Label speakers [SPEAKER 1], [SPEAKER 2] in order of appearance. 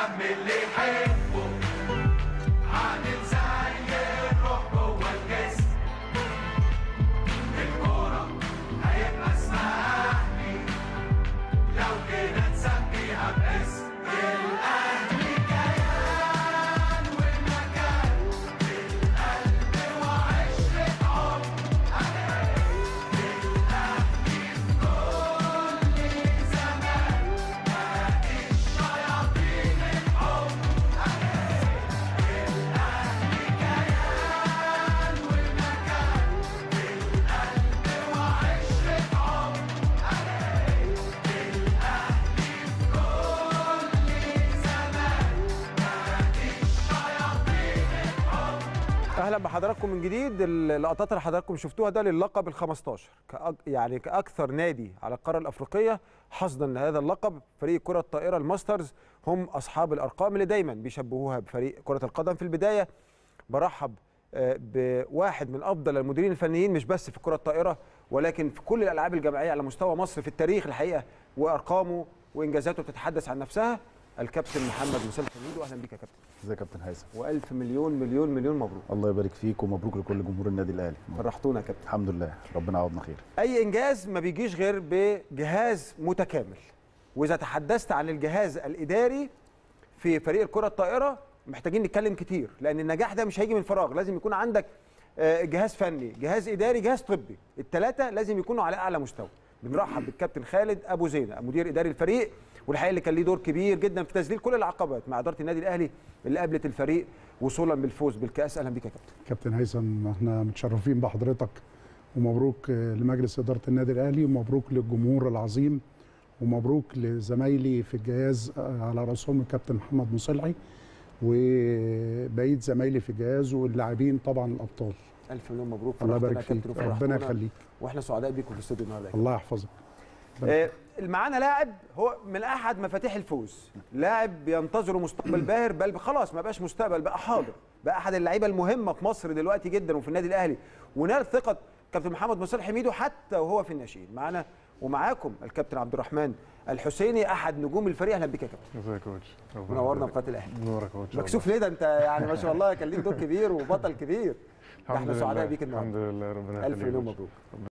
[SPEAKER 1] الهم اللي يحبه عامل زي الروح جوه الجسم الكورة هيبقى اسمها أهلي لو كده نسميها باسم الأهلي كيان ومكان في القلب وعشرة عمر الأهلي في كل زمان نادي الشياطين الحب الأهلي كيان ومكان في القلب وعشرة عمر الأهلي في كل زمان نادي الشياطين الحب
[SPEAKER 2] اهلا بحضراتكم من جديد اللقطات اللي حضراتكم شفتوها ده للقب ال 15 كأك يعني كاكثر نادي على القاره الافريقيه حصدا لهذا اللقب فريق كره الطائره الماسترز هم اصحاب الارقام اللي دايما بيشبهوها بفريق كره القدم في البدايه برحب آه، بواحد من افضل المديرين الفنيين مش بس في كره الطائره ولكن في كل الالعاب الجماعيه على مستوى مصر في التاريخ الحقيقه وارقامه وانجازاته تتحدث عن نفسها الكابتن محمد مسلم حميد واهلا بيك يا كابتن
[SPEAKER 3] ازيك يا كابتن هيثم
[SPEAKER 2] والف مليون مليون مليون مبروك
[SPEAKER 3] الله يبارك فيك ومبروك لكل جمهور النادي الاهلي
[SPEAKER 2] فرحتونا يا كابتن
[SPEAKER 3] الحمد لله ربنا يعوضنا خير
[SPEAKER 2] اي انجاز ما بيجيش غير بجهاز متكامل واذا تحدثت عن الجهاز الاداري في فريق الكره الطائره محتاجين نتكلم كتير لان النجاح ده مش هيجي من فراغ لازم يكون عندك آه، جهاز فني جهاز اداري جهاز طبي الثلاثه لازم يكونوا على اعلى مستوى بنرحب بالكابتن خالد ابو زينه مدير اداري الفريق والحقيقه اللي كان ليه دور كبير جدا في تذليل كل العقبات مع اداره النادي الاهلي اللي قابلت الفريق وصولا بالفوز بالكاس اهلا بيك يا كابتن
[SPEAKER 4] كابتن هيثم احنا متشرفين بحضرتك ومبروك آه، لمجلس اداره النادي الاهلي ومبروك للجمهور العظيم ومبروك لزمايلي في الجهاز آه، على راسهم الكابتن محمد مصلحي وبقيه زمايلي في الجهاز واللاعبين طبعا الابطال
[SPEAKER 2] الف مليون مبروك
[SPEAKER 4] الله
[SPEAKER 2] فرحتنا
[SPEAKER 4] يبارك
[SPEAKER 2] يا
[SPEAKER 4] فيك
[SPEAKER 2] كابتن
[SPEAKER 4] ربنا
[SPEAKER 2] وفرحتونا.
[SPEAKER 4] يخليك
[SPEAKER 2] واحنا سعداء بيكم في الاستوديو النهارده يا
[SPEAKER 4] الله يحفظك
[SPEAKER 2] آه، معانا لاعب هو من احد مفاتيح الفوز لاعب بينتظره مستقبل باهر بل خلاص ما بقاش مستقبل بقى حاضر بقى احد اللعيبه المهمه في مصر دلوقتي جدا وفي النادي الاهلي ونال ثقه كابتن محمد مصطفى حميدو حتى وهو في الناشئين معانا ومعاكم الكابتن عبد الرحمن الحسيني احد نجوم الفريق اهلا بك يا كابتن
[SPEAKER 5] ازيك يا كوتش ربنا
[SPEAKER 2] منورنا
[SPEAKER 5] يخليك.
[SPEAKER 2] بقناه الاهلي
[SPEAKER 5] نورك يا كوتش
[SPEAKER 2] مكسوف ليه ده انت يعني ما شاء الله كان ليك دور كبير وبطل كبير ده
[SPEAKER 5] الحمد
[SPEAKER 2] احنا سعداء
[SPEAKER 5] لله.
[SPEAKER 2] بيك النهارده
[SPEAKER 5] الحمد لله ربنا
[SPEAKER 2] الف
[SPEAKER 5] يخليك يا
[SPEAKER 2] مليون
[SPEAKER 5] كوتش.
[SPEAKER 2] مبروك